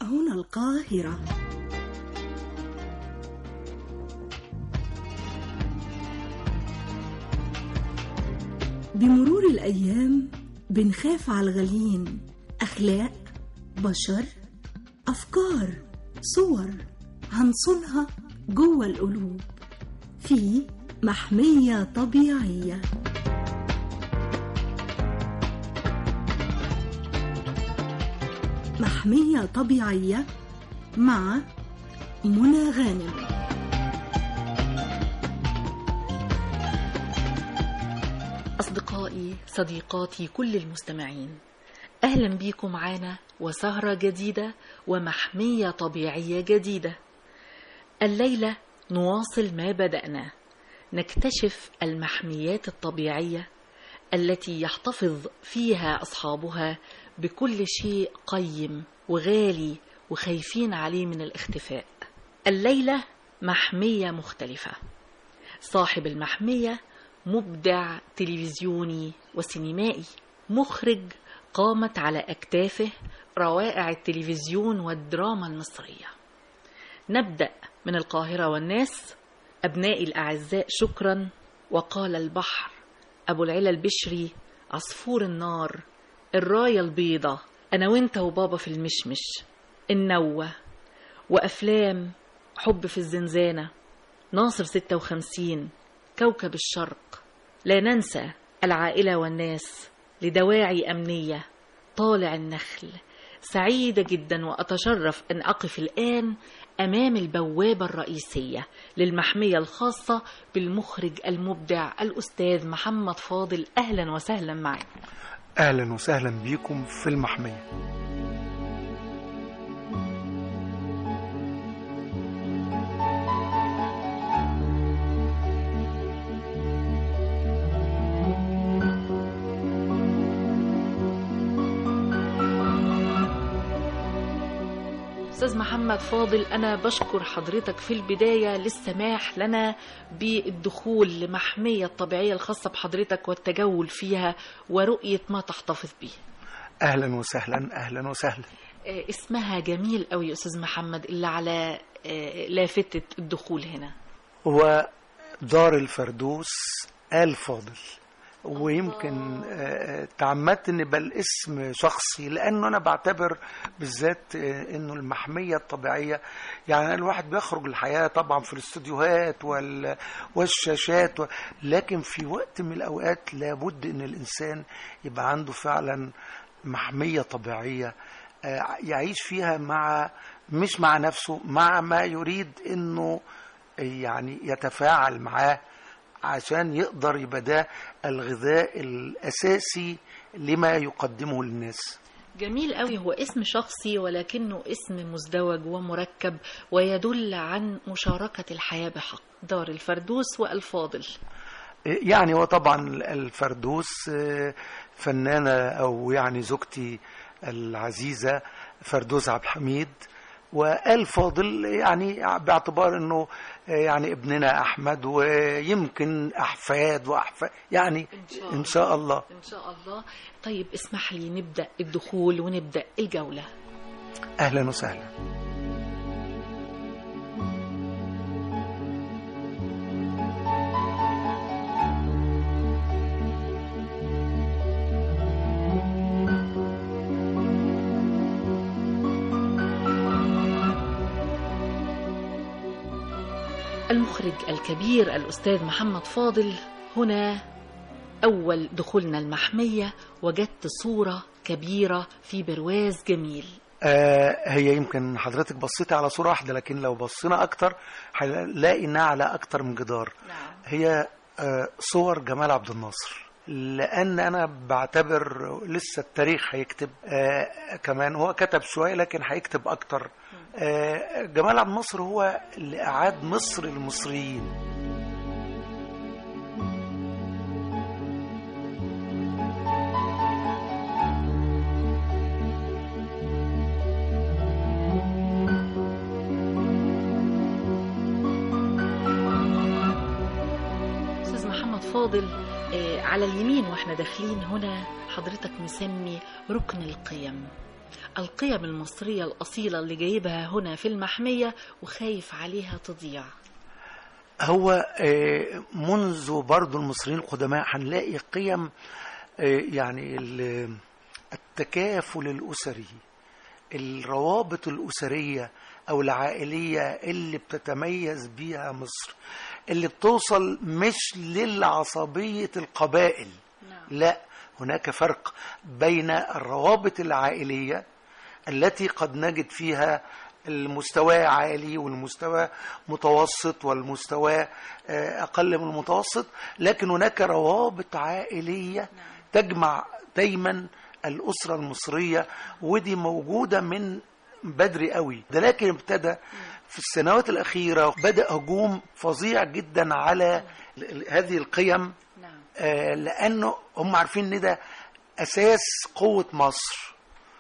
هنا القاهرة بمرور الأيام بنخاف على الغاليين أخلاق بشر أفكار صور هنصونها جوه القلوب في محمية طبيعية محمية طبيعية مع منى غانم أصدقائي صديقاتي كل المستمعين أهلا بيكم معانا وسهرة جديدة ومحمية طبيعية جديدة الليلة نواصل ما بدأنا نكتشف المحميات الطبيعية التي يحتفظ فيها أصحابها بكل شيء قيم وغالي وخايفين عليه من الاختفاء الليلة محمية مختلفة صاحب المحمية مبدع تلفزيوني وسينمائي مخرج قامت على أكتافه روائع التلفزيون والدراما المصرية نبدأ من القاهرة والناس أبنائي الأعزاء شكرا وقال البحر أبو العلا البشري عصفور النار الراية البيضة أنا وإنت وبابا في المشمش النوة وأفلام حب في الزنزانة ناصر 56 كوكب الشرق لا ننسى العائلة والناس لدواعي أمنية طالع النخل سعيدة جدا وأتشرف أن أقف الآن أمام البوابة الرئيسية للمحمية الخاصة بالمخرج المبدع الأستاذ محمد فاضل أهلا وسهلا معك أهلا وسهلا بيكم في المحمية أستاذ محمد فاضل أنا بشكر حضرتك في البداية للسماح لنا بالدخول لمحمية الطبيعية الخاصة بحضرتك والتجول فيها ورؤية ما تحتفظ به أهلا وسهلا أهلا وسهلا آه، اسمها جميل قوي يا أستاذ محمد اللي على آه، لافتة الدخول هنا هو دار الفردوس آل فاضل ويمكن آه، تعمدت ان يبقى الاسم شخصي لانه انا بعتبر بالذات آه، انه المحميه الطبيعيه يعني الواحد بيخرج الحياه طبعا في الاستوديوهات وال- والشاشات و- لكن في وقت من الاوقات لابد ان الانسان يبقى عنده فعلا محميه طبيعيه آه، يعيش فيها مع مش مع نفسه مع ما يريد انه يعني يتفاعل معاه عشان يقدر يبقى ده الغذاء الأساسي لما يقدمه للناس جميل قوي هو اسم شخصي ولكنه اسم مزدوج ومركب ويدل عن مشاركة الحياة بحق دار الفردوس والفاضل يعني هو طبعا الفردوس آه، فنانة أو يعني زوجتي العزيزة فردوس عبد الحميد وآل فاضل يعني باعتبار انه يعني ابننا احمد ويمكن احفاد واحفاد يعني إن شاء ان شاء الله إن شاء الله طيب اسمح لي نبدأ الدخول ونبدأ الجولة اهلا وسهلا المخرج الكبير الأستاذ محمد فاضل هنا أول دخولنا المحمية وجدت صورة كبيرة في برواز جميل آه هي يمكن حضرتك بصيتي على صورة واحدة لكن لو بصينا أكتر هنلاقي إنها على أكتر من جدار نعم هي آه صور جمال عبد الناصر لأن أنا بعتبر لسه التاريخ هيكتب آه كمان هو كتب شوية لكن هيكتب أكتر آه جمال عبد الناصر هو اللي أعاد مصر للمصريين أستاذ محمد فاضل آه، على اليمين واحنا داخلين هنا حضرتك مسمي ركن القيم القيم المصرية الأصيلة اللي جايبها هنا في المحمية وخايف عليها تضيع هو آه، منذ برضو المصريين القدماء هنلاقي قيم آه، يعني ال- التكافل الأسري الروابط الأسرية أو العائلية اللي بتتميز بيها مصر اللي بتوصل مش للعصبية القبائل لا هناك فرق بين الروابط العائلية التي قد نجد فيها المستوى عالي والمستوى متوسط والمستوى آه، أقل من المتوسط لكن هناك روابط عائلية تجمع دايما الأسرة المصرية ودي موجودة من بدري قوي ده لكن ابتدى في السنوات الأخيرة بدأ هجوم فظيع جدا على ال- ال- هذه القيم نعم آه، لانه هم عارفين ان ده اساس قوه مصر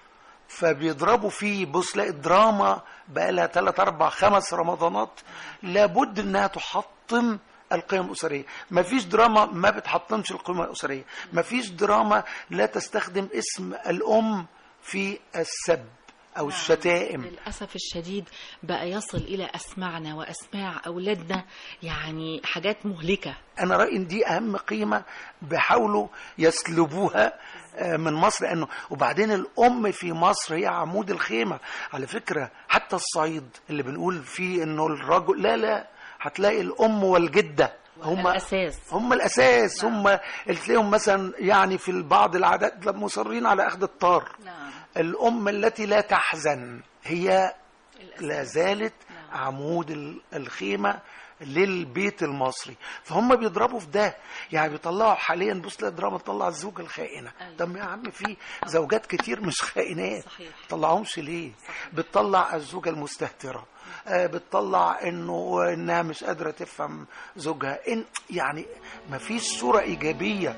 فبيضربوا فيه بص لا الدراما بقى لها 3 4 5 رمضانات لابد انها تحطم القيم الاسريه مفيش دراما ما بتحطمش القيم الاسريه مفيش دراما لا تستخدم اسم الام في السب او الشتائم للأسف الشديد بقى يصل إلى أسماعنا وأسماع أولادنا يعني حاجات مهلكة انا رايي ان دي اهم قيمه بيحاولوا يسلبوها آه، من مصر لانه وبعدين الام في مصر هي عمود الخيمه على فكره حتى الصعيد اللي بنقول فيه انه الرجل لا لا هتلاقي الام والجده هم الأساس هم الاساس هم اللي تلاقيهم مثلا يعني في بعض العادات مصرين على اخذ الطار نعم الام التي لا تحزن هي الأساس. لا زالت نعم. عمود ال- الخيمة للبيت المصري فهم بيضربوا في ده يعني بيطلعوا حاليا بص لا دراما تطلع الزوجة الخائنة أيوة. طب يا عم في زوجات كتير مش خائنات صحيح. بتطلعهمش ليه بتطلع الزوجة المستهترة آه، بتطلع انه انها مش قادرة تفهم زوجها إن يعني مفيش صورة ايجابية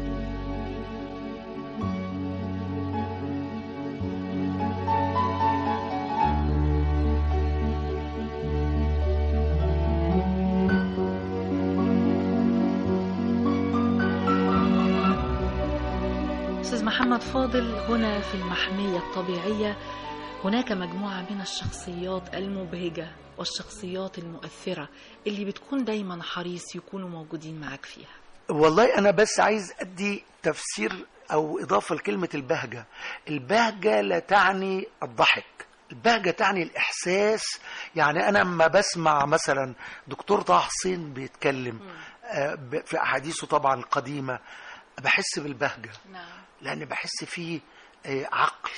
أستاذ محمد فاضل هنا في المحمية الطبيعية هناك مجموعة من الشخصيات المبهجة والشخصيات المؤثرة اللي بتكون دايما حريص يكونوا موجودين معاك فيها والله انا بس عايز ادي تفسير او اضافه لكلمه البهجه البهجه لا تعني الضحك البهجه تعني الاحساس يعني انا لما بسمع مثلا دكتور طه حسين بيتكلم آه، ب- في احاديثه طبعا القديمه بحس بالبهجه نعم لان بحس فيه آه، عقل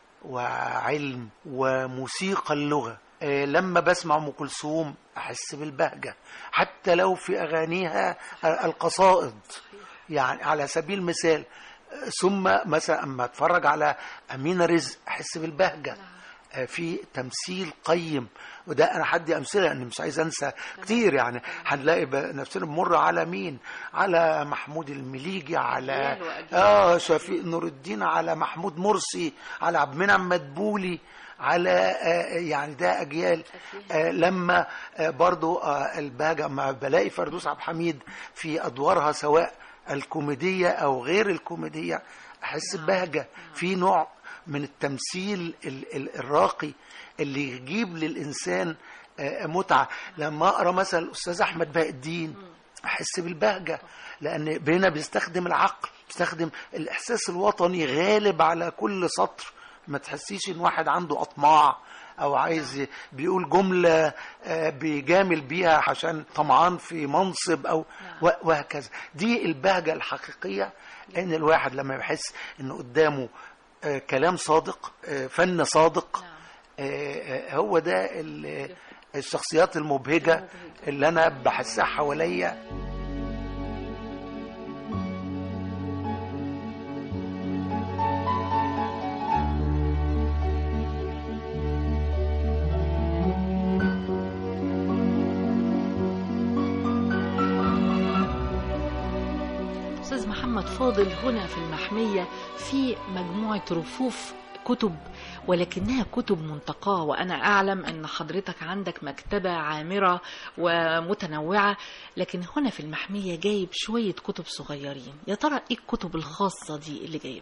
وعلم وموسيقى اللغه آه، لما بسمع ام كلثوم احس بالبهجه حتى لو في اغانيها آه، القصائد يعني على سبيل المثال آه، ثم مثلا اما اتفرج على امينه رزق احس بالبهجه آه، في تمثيل قيم وده انا حدي امثله لان مش عايز انسى كتير يعني هنلاقي ب- نفسنا بنمر على مين على محمود المليجي على أجيال وأجيال. اه شفيق نور الدين على محمود مرسي على عبد المنعم مدبولي على آه، يعني ده اجيال آه، لما آه، برضو آه، البهجه ما بلاقي فردوس عبد الحميد في ادوارها سواء الكوميديه او غير الكوميديه احس ببهجه في نوع من التمثيل ال- ال- الراقي اللي يجيب للانسان آه، متعه لما اقرا مثلا الاستاذ احمد بهاء الدين احس بالبهجه لان بينا بيستخدم العقل بيستخدم الاحساس الوطني غالب على كل سطر ما تحسيش ان واحد عنده اطماع او عايز ي- بيقول جمله آه، بيجامل بيها عشان طمعان في منصب او و- وهكذا دي البهجه الحقيقيه ان الواحد لما يحس ان قدامه آه، كلام صادق آه، فن صادق نعم. آه، آه، هو ده ال- الشخصيات المبهجه اللي انا بحسها حواليا أستاذ محمد فاضل هنا في المحمية في مجموعة رفوف كتب ولكنها كتب منتقاة وأنا أعلم أن حضرتك عندك مكتبة عامرة ومتنوعة لكن هنا في المحمية جايب شوية كتب صغيرين يا ترى إيه الكتب الخاصة دي اللي جايبها؟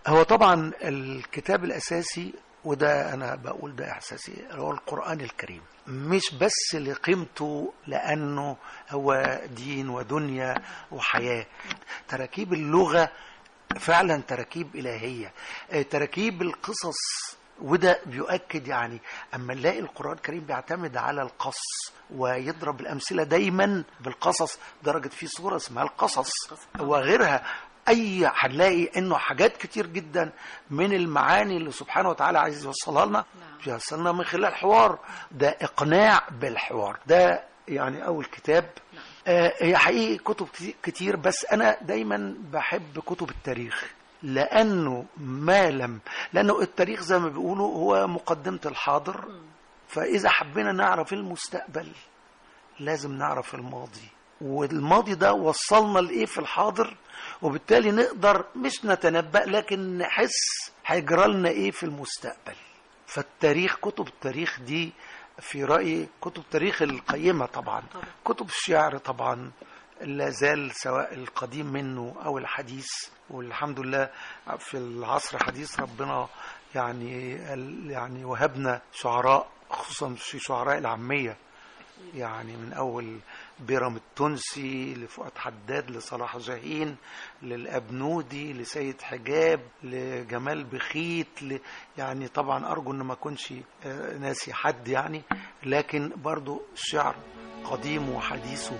هو طبعا الكتاب الاساسي وده انا بقول ده احساسي هو القران الكريم مش بس لقيمته لانه هو دين ودنيا وحياه تراكيب اللغه فعلا تراكيب الهيه آه، تراكيب القصص وده بيؤكد يعني اما نلاقي القران الكريم بيعتمد على القص ويضرب الامثله دايما بالقصص درجه في سوره اسمها القصص وغيرها اي هنلاقي انه حاجات كتير جدا من المعاني اللي سبحانه وتعالى عايز يوصلها لنا نعم. بيوصلنا من خلال الحوار ده اقناع بالحوار ده يعني اول كتاب آه، هي حقيقي كتب كتي- كتير بس انا دايما بحب كتب التاريخ لانه ما لم لانه التاريخ زي ما بيقولوا هو مقدمه الحاضر فاذا حبينا نعرف المستقبل لازم نعرف الماضي والماضي ده وصلنا لايه في الحاضر وبالتالي نقدر مش نتنبأ لكن نحس هيجرى لنا ايه في المستقبل فالتاريخ كتب التاريخ دي في رأيي كتب تاريخ القيمة طبعا طبعا. كتب الشعر طبعا لا زال سواء القديم منه او الحديث والحمد لله في العصر الحديث ربنا يعني يعني وهبنا شعراء خصوصا في شعراء العاميه يعني من اول بيرام التونسي لفؤاد حداد لصلاح جاهين للابنودي لسيد حجاب لجمال بخيت ل... يعني طبعا ارجو ان ما اكونش آه، ناسي حد يعني لكن برضو الشعر قديم وحديثه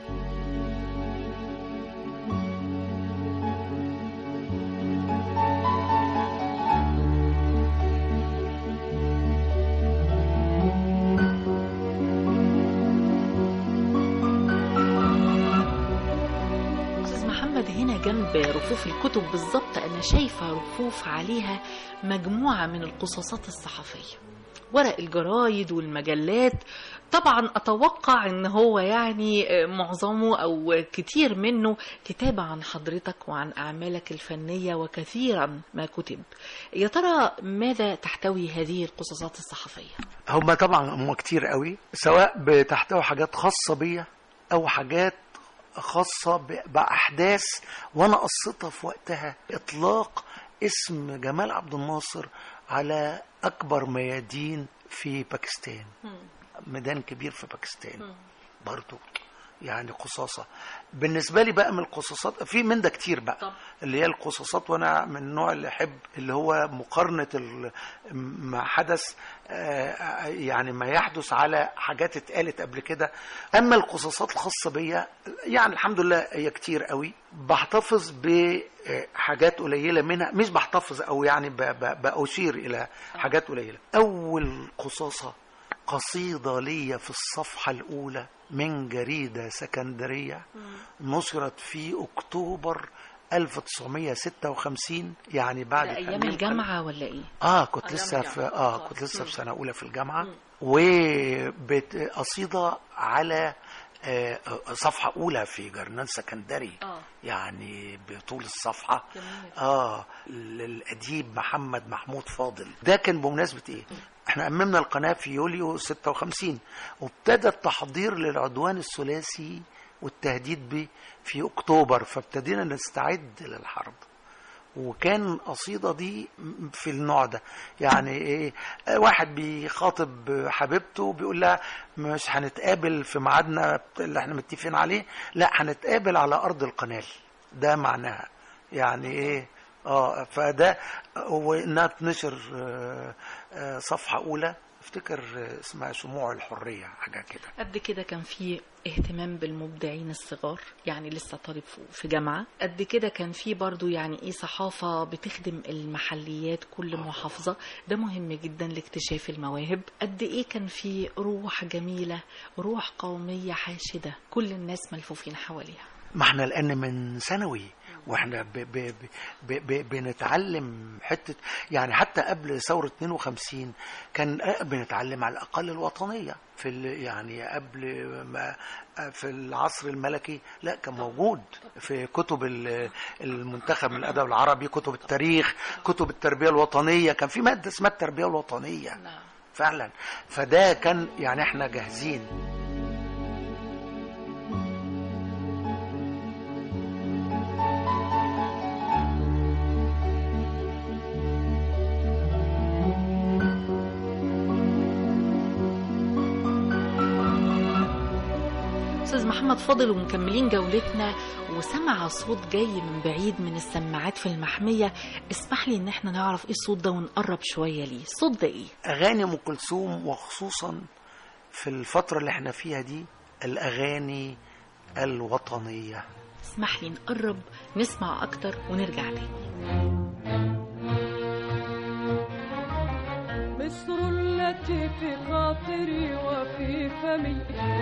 استاذ محمد هنا جنب رفوف الكتب بالظبط انا شايفه رفوف عليها مجموعه من القصاصات الصحفيه ورق الجرايد والمجلات طبعا اتوقع ان هو يعني معظمه او كتير منه كتابه عن حضرتك وعن اعمالك الفنيه وكثيرا ما كتب يا ترى ماذا تحتوي هذه القصاصات الصحفيه هم طبعا هم كتير قوي سواء بتحتوي حاجات خاصة بيا أو حاجات خاصة ب- بأحداث وأنا قصتها في وقتها إطلاق اسم جمال عبد الناصر على أكبر ميادين في باكستان ميدان كبير في باكستان برضو يعني قصاصة بالنسبة لي بقى من القصاصات في من ده كتير بقى طبعا. اللي هي القصاصات وانا من النوع اللي احب اللي هو مقارنة ال- ما حدث آه، يعني ما يحدث على حاجات اتقالت قبل كده اما القصاصات الخاصة بيا يعني الحمد لله هي كتير قوي بحتفظ بحاجات قليلة منها مش بحتفظ او يعني ب- ب- بأشير الى حاجات قليلة اول قصاصة قصيدة لي في الصفحة الأولى من جريدة سكندرية نشرت في أكتوبر 1956 يعني بعد ده ايام تأميم الجامعه ولا ايه اه كنت أيام لسه في الجامعة. اه آه. كنت لسه مم. في سنه اولى في الجامعه مم. وقصيده على آه، صفحه اولى في جرنان سكندري اه يعني بطول الصفحه جميل. اه للاديب محمد محمود فاضل ده كان بمناسبه ايه احنا اممنا القناه في يوليو 56 وابتدى التحضير للعدوان الثلاثي والتهديد به في اكتوبر فابتدينا نستعد للحرب وكان قصيدة دي في النوع ده يعني ايه واحد بيخاطب حبيبته بيقول لها مش هنتقابل في ميعادنا اللي احنا متفقين عليه لا هنتقابل على ارض القنال ده معناها يعني ايه اه فده وانها تنشر آه، آه، صفحة اولى افتكر آه، اسمها شموع الحرية حاجة كده قد كده كان في اهتمام بالمبدعين الصغار يعني لسه طالب في- في جامعة قد كده كان في برضو يعني ايه صحافة بتخدم المحليات كل محافظة ده مهم جدا لاكتشاف المواهب قد ايه كان في روح جميلة روح قومية حاشدة كل الناس ملفوفين حواليها ما احنا لان من ثانوي واحنا ب ب ب ب ب بنتعلم حته يعني حتى قبل ثوره 52 كان بنتعلم على الاقل الوطنيه في ال- يعني قبل ما في العصر الملكي لا كان موجود في كتب ال- المنتخب من الادب العربي كتب التاريخ كتب التربيه الوطنيه كان في ماده اسمها التربيه الوطنيه نعم فعلا فده كان يعني احنا جاهزين استاذ محمد فاضل ومكملين جولتنا وسمع صوت جاي من بعيد من السماعات في المحميه اسمح لي ان احنا نعرف ايه الصوت ده ونقرب شويه ليه الصوت ده ايه اغاني ام كلثوم وخصوصا في الفتره اللي احنا فيها دي الاغاني الوطنيه اسمح لي نقرب نسمع اكتر ونرجع تاني مصر التي في خاطري وفي فمي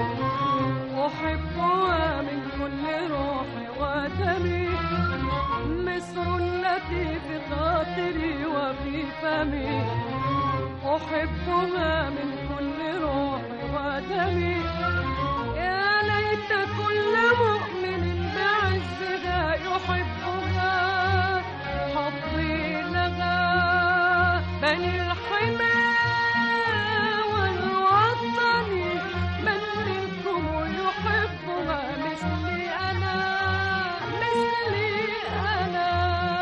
أحبها من كل روحي ودمي مصر التي في خاطري وفي فمي أحبها من كل روحي ودمي يا ليت كل مؤمن بعزها يحبها حظي لها بني الحمى والوطن من منكم يحبها مثلي أنا مثلي أنا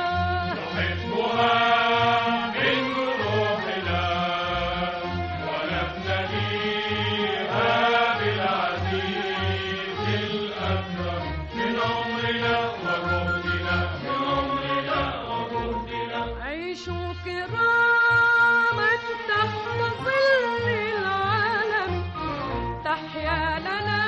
عيشوا كراما تحت ظل العالم تحيا لنا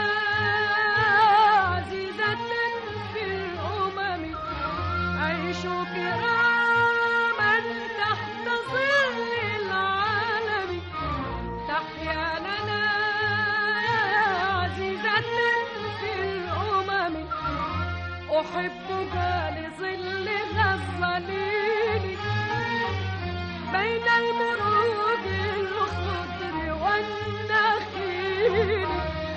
عزيزة في الأمم عيشوا كراما تحت ظل العالم تحيا لنا عزيزة في الأمم أحبها لظلها الظليل بين المروج الخضر والنخيل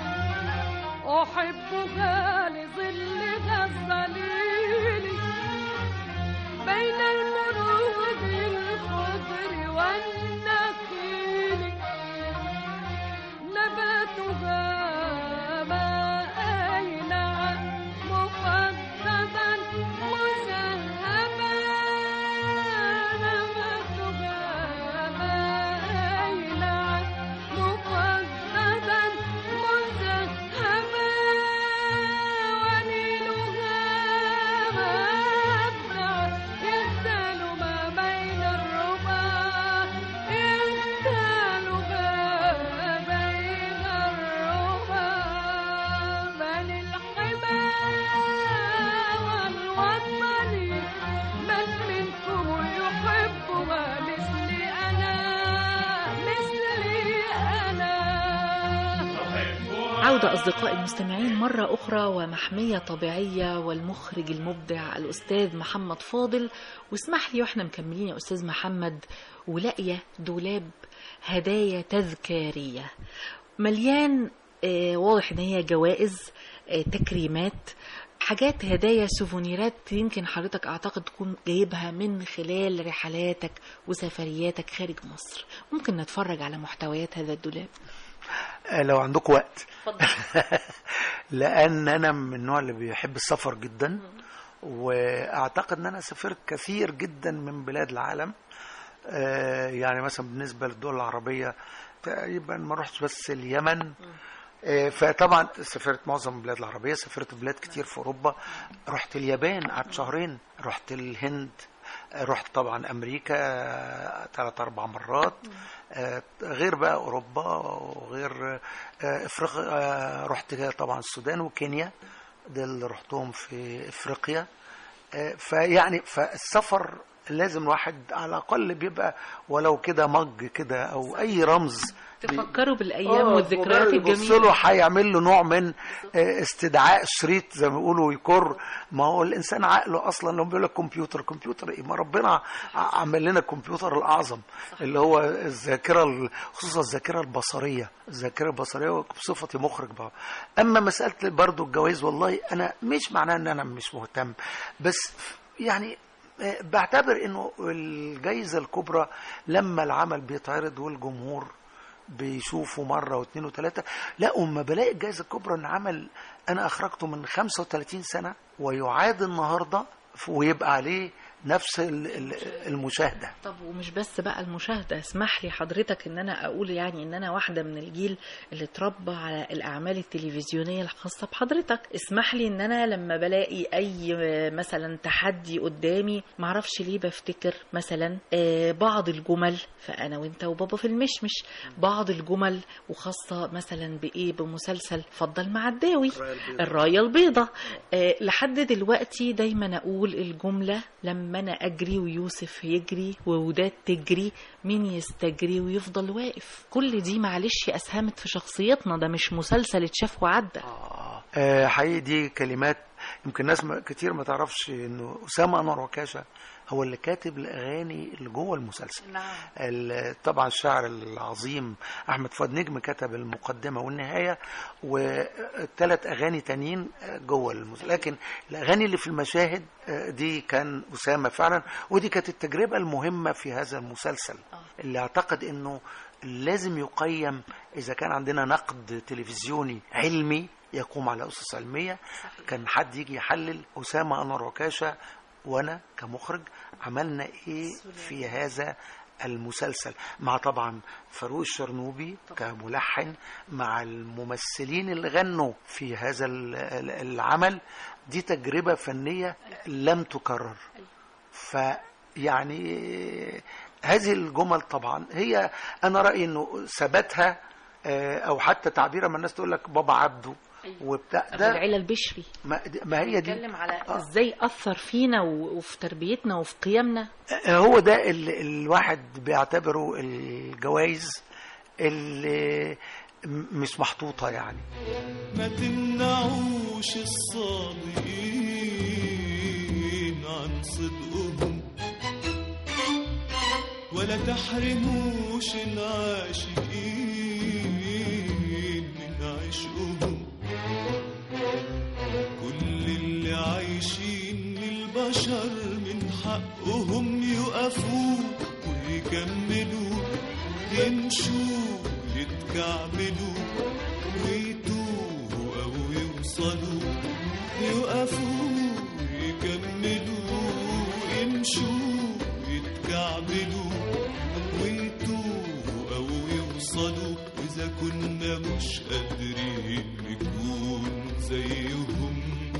أحبها لظلها الظليل بين المروج الخضر والنخيل نباتها ما أينع مفضبا مذهبا نباتها ما أينع مفضبا مذهبا ونيلها ما أبدع يغتال ما بين الربا يغتال ما بين الربا بل الحمى والوطن من منكم يحبها مثلي أنا مثلي أنا عودة أصدقائي المستمعين مرة أخرى ومحمية طبيعية والمخرج المبدع الأستاذ محمد فاضل واسمح لي وإحنا مكملين يا أستاذ محمد ولاقية دولاب هدايا تذكارية مليان آه واضح إن هي جوائز آه تكريمات حاجات هدايا سوفونيرات يمكن حضرتك أعتقد تكون جايبها من خلال رحلاتك وسفرياتك خارج مصر ممكن نتفرج على محتويات هذا الدولاب آه، لو عندكم وقت لان انا من النوع اللي بيحب السفر جدا واعتقد ان انا سافرت كثير جدا من بلاد العالم آه، يعني مثلا بالنسبه للدول العربيه تقريبا ما رحتش بس اليمن آه، فطبعا سافرت معظم البلاد العربيه سافرت بلاد كتير في اوروبا رحت اليابان قعدت شهرين رحت الهند آه، رحت طبعا امريكا ثلاث اربع مرات آه، غير بقى اوروبا وغير آه، افريقيا آه، رحت طبعا السودان وكينيا ده اللي رحتهم في افريقيا آه، فيعني فالسفر لازم الواحد على الاقل بيبقى ولو كده مج كده او اي رمز تفكروا بالأيام والذكريات يبص الجميلة له هيعمل له نوع من آه، استدعاء شريط زي ما بيقولوا يكر ما هو الانسان عقله اصلا لما بيقول لك كمبيوتر كمبيوتر ايه ما ربنا ع- عمل لنا الكمبيوتر الاعظم اللي هو الذاكره ال- خصوصا الذاكره البصريه الذاكره البصريه بصفتي مخرج بقى اما مساله برضو الجواز والله انا مش معناه ان انا مش مهتم بس يعني آه، بعتبر انه الجائزه الكبرى لما العمل بيتعرض والجمهور بيشوفوا مرة واثنين وثلاثة لا أما بلاقي الجائزة الكبرى إن عمل أنا أخرجته من 35 سنة ويعاد النهاردة ويبقى عليه نفس ال- ال- المشاهده طب ومش بس بقى المشاهدة اسمح لي حضرتك ان انا اقول يعني ان انا واحدة من الجيل اللي اتربى على الاعمال التلفزيونية الخاصة بحضرتك اسمح لي ان انا لما بلاقي اي مثلا تحدي قدامي معرفش ليه بفتكر مثلا آه، بعض الجمل فانا وانت وبابا في المشمش بعض الجمل وخاصة مثلا بايه بمسلسل فضل مع الداوي الرايه البيضاء آه لحد دلوقتي دايما اقول الجمله لما انا اجري ويوسف يجري ووداد تجري مين يستجري ويفضل واقف كل دي معلش اسهمت في شخصيتنا ده مش مسلسل اتشاف وعدى آه. آه حقيقي دي كلمات يمكن ناس ما- كتير ما تعرفش انه اسامه انور وكاشه هو اللي كاتب الاغاني اللي جوه المسلسل نعم ال- طبعا الشاعر العظيم احمد فؤاد نجم كتب المقدمه والنهايه وثلاث اغاني تانيين جوه المسلسل لكن الاغاني اللي في المشاهد آه، دي كان اسامه فعلا ودي كانت التجربه المهمه في هذا المسلسل اللي اعتقد انه لازم يقيم اذا كان عندنا نقد تلفزيوني علمي يقوم على اسس علميه كان حد يجي يحلل اسامه انور وكاشه وانا كمخرج عملنا ايه في هذا المسلسل مع طبعا فاروق الشرنوبي كملحن مع الممثلين اللي غنوا في هذا ال- ال- العمل دي تجربة فنية لم تكرر فيعني هذه الجمل طبعا هي انا رايي انه ثباتها آه، او حتى تعبير ما الناس تقول لك بابا عبده وبتاع أبو ده العيلة البشري ما, ما هي دي نتكلم على آه. ازاي اثر فينا و- وفي تربيتنا وفي قيمنا هو ده اللي الواحد بيعتبره الجوائز اللي م- مش محطوطة يعني ما تمنعوش الصادقين عن صدقهم ولا تحرموش العاشقين من عشقهم كل اللي عايشين للبشر من حقهم يقفوا ويكملوا يمشوا يتكعبلوا ويتوهوا أو يوصلوا يقفوا يكملوا يمشوا يتكعبلوا ويتوهوا أو يوصلوا إذا كنا مش قادرين نكون زيهم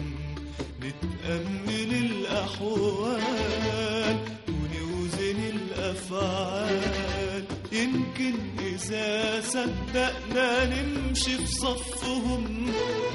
نتأمل الأحوال ونوزن الأفعال يمكن إذا صدقنا نمشي في صفهم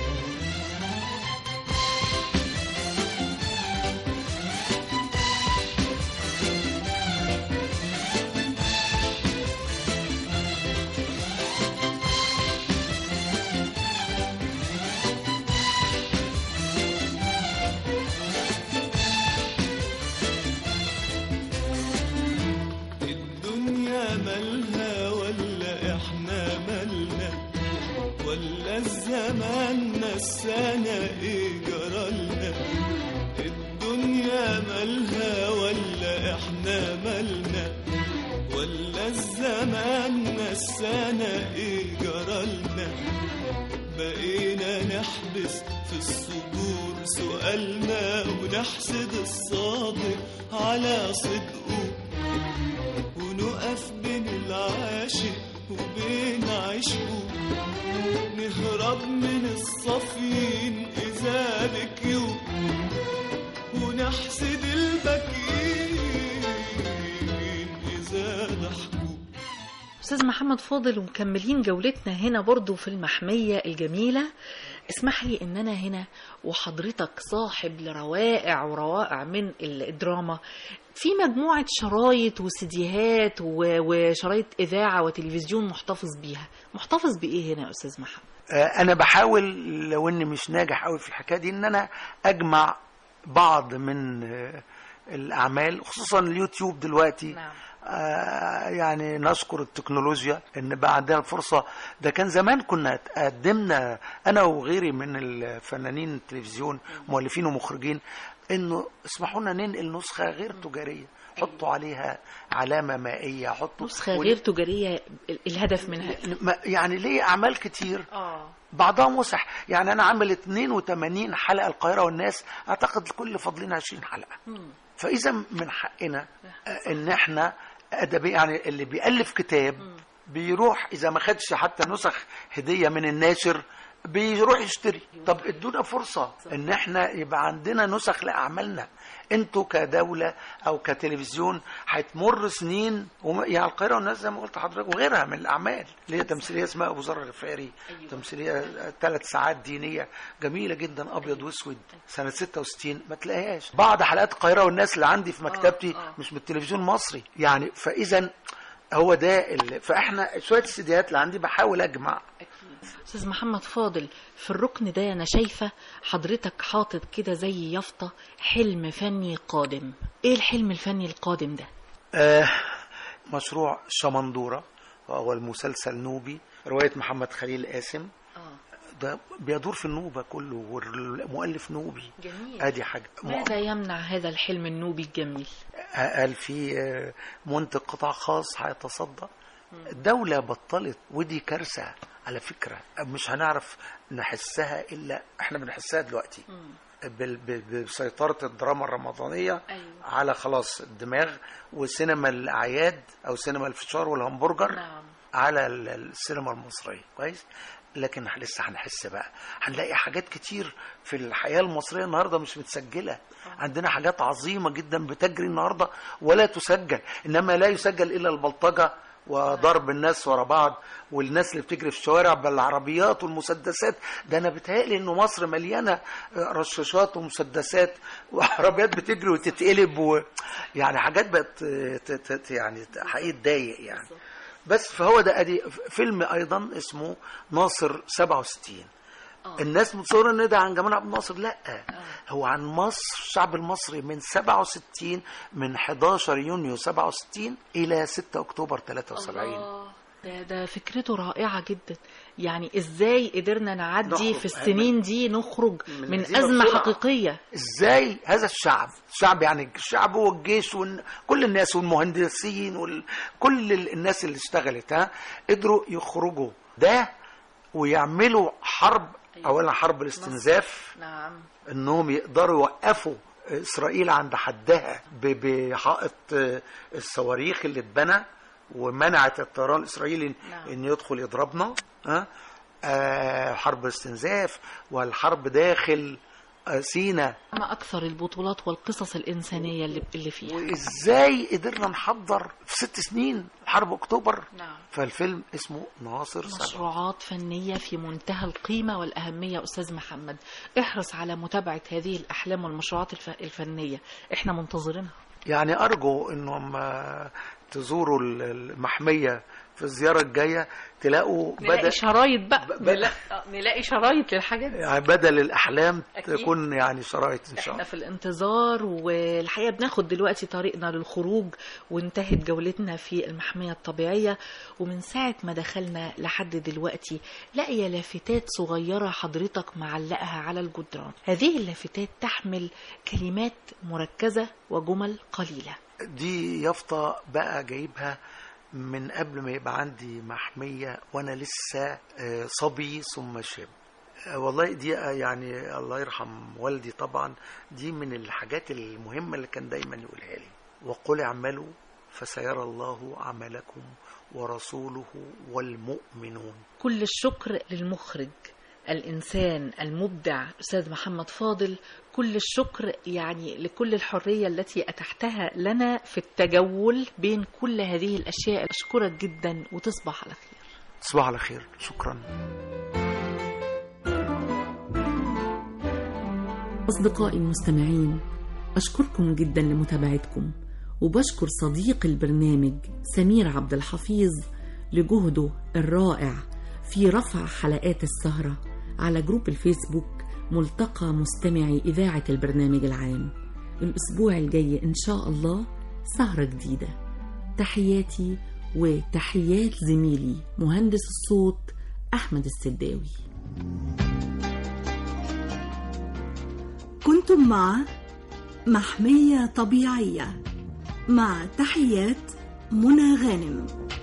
الدنيا مالها ولا احنا مالنا ولا الزمان نسانا ايه جرالنا الدنيا مالها ولا احنا مالنا ولا الزمان نسانا ايه جرالنا بقينا نحبس في الصدور سؤالنا ونحسد الصادق على صدقه ونقف بين العاشق وبين عشقه نهرب من الصفين إذا بكيوا ونحسد البكين إذا ضحكوا استاذ محمد فاضل ومكملين جولتنا هنا برضو في المحمية الجميلة اسمح لي ان انا هنا وحضرتك صاحب لروائع وروائع من الدراما في مجموعة شرايط وسيديهات و- وشرايط اذاعة وتلفزيون محتفظ بيها محتفظ بايه هنا يا استاذ محمد آه، انا بحاول لو اني مش ناجح قوي في الحكايه دي ان انا اجمع بعض من آه، الاعمال خصوصا اليوتيوب دلوقتي نعم. آه، يعني نشكر التكنولوجيا ان بقى عندنا الفرصه ده كان زمان كنا قدمنا انا وغيري من الفنانين التلفزيون مؤلفين ومخرجين انه اسمحوا لنا ننقل نسخه غير تجاريه حطوا عليها علامه مائيه حطوا نسخة ون- غير تجارية ال- الهدف منها ما- يعني ليه اعمال كتير اه بعضها مسح يعني انا عامل 82 حلقه القاهره والناس اعتقد الكل فاضلين 20 حلقه فاذا من حقنا آه، ان احنا ادبي يعني اللي بيالف كتاب بيروح اذا ما خدش حتى نسخ هديه من الناشر بيروح يشتري طب ادونا فرصه ان احنا يبقى عندنا نسخ لاعمالنا انتوا كدوله او كتلفزيون هتمر سنين وم... يعني القاهره والناس زي ما قلت لحضرتك وغيرها من الاعمال اللي هي تمثيليه اسمها ابو ذر الغفاري أيوة. تمثيليه ثلاث ساعات دينيه جميله جدا ابيض واسود سنه 66 ما تلاقيهاش بعض حلقات القاهره والناس اللي عندي في مكتبتي آه. مش من التلفزيون المصري يعني فاذا هو ده اللي فاحنا شويه السيديات اللي عندي بحاول اجمع استاذ محمد فاضل في الركن ده انا شايفه حضرتك حاطط كده زي يافطه حلم فني قادم ايه الحلم الفني القادم ده آه مشروع شمندورة وهو المسلسل نوبي رواية محمد خليل قاسم اه ده بيدور في النوبة كله والمؤلف نوبي جميل ادي حاجة ماذا يمنع هذا الحلم النوبي الجميل قال في آه، منتج قطاع خاص هيتصدى الدولة بطلت ودي كارثة على فكرة مش هنعرف نحسها إلا احنا بنحسها دلوقتي بال- ب- بسيطرة الدراما الرمضانية أيوة. على خلاص الدماغ وسينما الأعياد أو سينما الفشار والهمبرجر نعم على ال- السينما المصرية كويس لكن لسه هنحس بقى هنلاقي حاجات كتير في الحياة المصرية النهاردة مش متسجلة عندنا حاجات عظيمة جدا بتجري النهاردة ولا تسجل إنما لا يسجل إلا البلطجة وضرب الناس ورا بعض والناس اللي بتجري في الشوارع بالعربيات والمسدسات ده انا بتهيألي انه مصر مليانه رشاشات ومسدسات وعربيات بتجري وتتقلب و يعني حاجات بقت ت- ت- ت- يعني حقيقي تضايق يعني بس فهو ده ادي فيلم ايضا اسمه ناصر 67 الناس متصوره ان ده عن جمال عبد الناصر لا هو عن مصر الشعب المصري من 67 من 11 يونيو 67 الى 6 اكتوبر 73 الله. ده ده فكرته رائعة جدا يعني ازاي قدرنا نعدي نخرج. في السنين دي نخرج من من هزيمة أزمة بسرعة. حقيقية ازاي هذا الشعب الشعب يعني الشعب والجيش وكل الناس والمهندسين وكل الناس اللي اشتغلت ها قدروا يخرجوا ده ويعملوا حرب اولا حرب الاستنزاف نعم انهم يقدروا يوقفوا اسرائيل عند حدها ب- بحائط آه، الصواريخ اللي اتبنى ومنعت الطيران الاسرائيلي نعم. ان يدخل يضربنا ها آه حرب الاستنزاف والحرب داخل آه سينا ما أكثر البطولات والقصص الإنسانية اللي, اللي فيها وازاي قدرنا نحضر في ست سنين حرب اكتوبر نعم فالفيلم اسمه ناصر سبع مشروعات فنية في منتهى القيمة والأهمية أستاذ محمد احرص على متابعة هذه الأحلام والمشروعات الف... الفنية احنا منتظرينها يعني ارجو انهم آه، تزوروا ال- المحميه في الزياره الجايه تلاقوا نلاقي بدل شرايط بقى ب- ب- نلاقي, نلاقي شرايط للحاجات دي يعني بدل الاحلام أكيد. تكون يعني شرايط ان شاء احنا الله في الانتظار والحقيقه بناخد دلوقتي طريقنا للخروج وانتهت جولتنا في المحميه الطبيعيه ومن ساعه ما دخلنا لحد دلوقتي لاقيه لافتات صغيره حضرتك معلقها على الجدران هذه اللافتات تحمل كلمات مركزه وجمل قليله دي يافطه بقى جايبها من قبل ما يبقى عندي محميه وانا لسه آه، صبي ثم شاب آه، والله دي آه، يعني الله يرحم والدي طبعا دي من الحاجات المهمه اللي كان دايما يقولها لي وقل اعملوا فسيرى الله عملكم ورسوله والمؤمنون كل الشكر للمخرج الإنسان المبدع أستاذ محمد فاضل كل الشكر يعني لكل الحرية التي أتحتها لنا في التجول بين كل هذه الأشياء أشكرك جدا وتصبح على خير تصبحوا على خير شكرا أصدقائي المستمعين أشكركم جدا لمتابعتكم وبشكر صديق البرنامج سمير عبد الحفيظ لجهده الرائع في رفع حلقات السهرة على جروب الفيسبوك ملتقى مستمعي إذاعة البرنامج العام الأسبوع الجاي إن شاء الله سهرة جديدة تحياتي وتحيات زميلي مهندس الصوت أحمد السداوي كنتم مع محمية طبيعية مع تحيات منى غانم